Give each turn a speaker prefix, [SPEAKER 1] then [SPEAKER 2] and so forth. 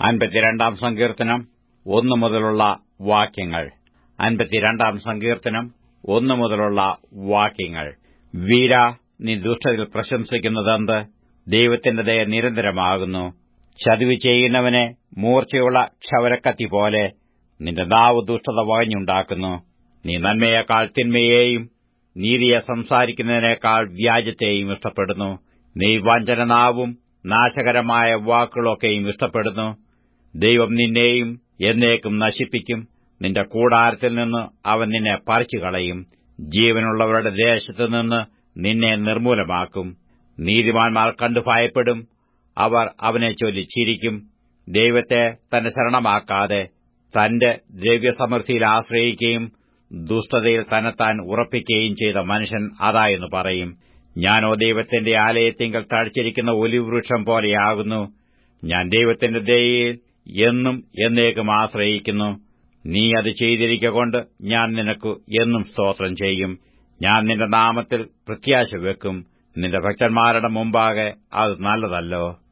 [SPEAKER 1] അൻപത്തിരണ്ടാം സങ്കീർത്തനം ഒന്നു മുതലുള്ള വാക്യങ്ങൾ അൻപത്തിരണ്ടാം സങ്കീർത്തനം ഒന്നു മുതലുള്ള വാക്യങ്ങൾ വീര നീ ദുഷ്ടതയിൽ പ്രശംസിക്കുന്നതെന്ത് ദൈവത്തിന്റെ ദയ നിരന്തരമാകുന്നു ചതിവ് ചെയ്യുന്നവനെ മൂർച്ചയുള്ള ക്ഷവരക്കത്തി പോലെ നിന്റെ നാവ് ദുഷ്ടത വകഞ്ഞുണ്ടാക്കുന്നു നീ നന്മയേക്കാൾ തിന്മയെയും നീതിയെ സംസാരിക്കുന്നതിനേക്കാൾ വ്യാജത്തെയും ഇഷ്ടപ്പെടുന്നു നീ വഞ്ചനനാവും നാശകരമായ വാക്കുകളൊക്കെയും ഇഷ്ടപ്പെടുന്നു ദൈവം നിന്നെയും എന്നേക്കും നശിപ്പിക്കും നിന്റെ കൂടാരത്തിൽ നിന്ന് അവൻ നിന്നെ പറിച്ചുകളയും ജീവനുള്ളവരുടെ ദേശത്തുനിന്ന് നിന്നെ നിർമ്മൂലമാക്കും നീതിമാന്മാർ കണ്ടു ഭയപ്പെടും അവർ അവനെ ചൊല്ലി ചിരിക്കും ദൈവത്തെ തന്നെ ശരണമാക്കാതെ തന്റെ ദ്രവ്യസമൃദ്ധിയിൽ ആശ്രയിക്കുകയും ദുഷ്ടതയിൽ തന്നെത്താൻ ഉറപ്പിക്കുകയും ചെയ്ത മനുഷ്യൻ അതായെന്ന് പറയും ഞാനോ ദൈവത്തിന്റെ ആലയത്തിങ്കൽ തഴച്ചിരിക്കുന്ന ഒലിവൃക്ഷം പോലെയാകുന്നു ഞാൻ ദൈവത്തിന്റെ ദയയിൽ എന്നും എന്നേക്കും ആശ്രയിക്കുന്നു നീ അത് ചെയ്തിരിക്കൊണ്ട് ഞാൻ നിനക്ക് എന്നും സ്തോത്രം ചെയ്യും ഞാൻ നിന്റെ നാമത്തിൽ പ്രത്യാശ വെക്കും നിന്റെ ഭക്തന്മാരുടെ മുമ്പാകെ അത് നല്ലതല്ലോ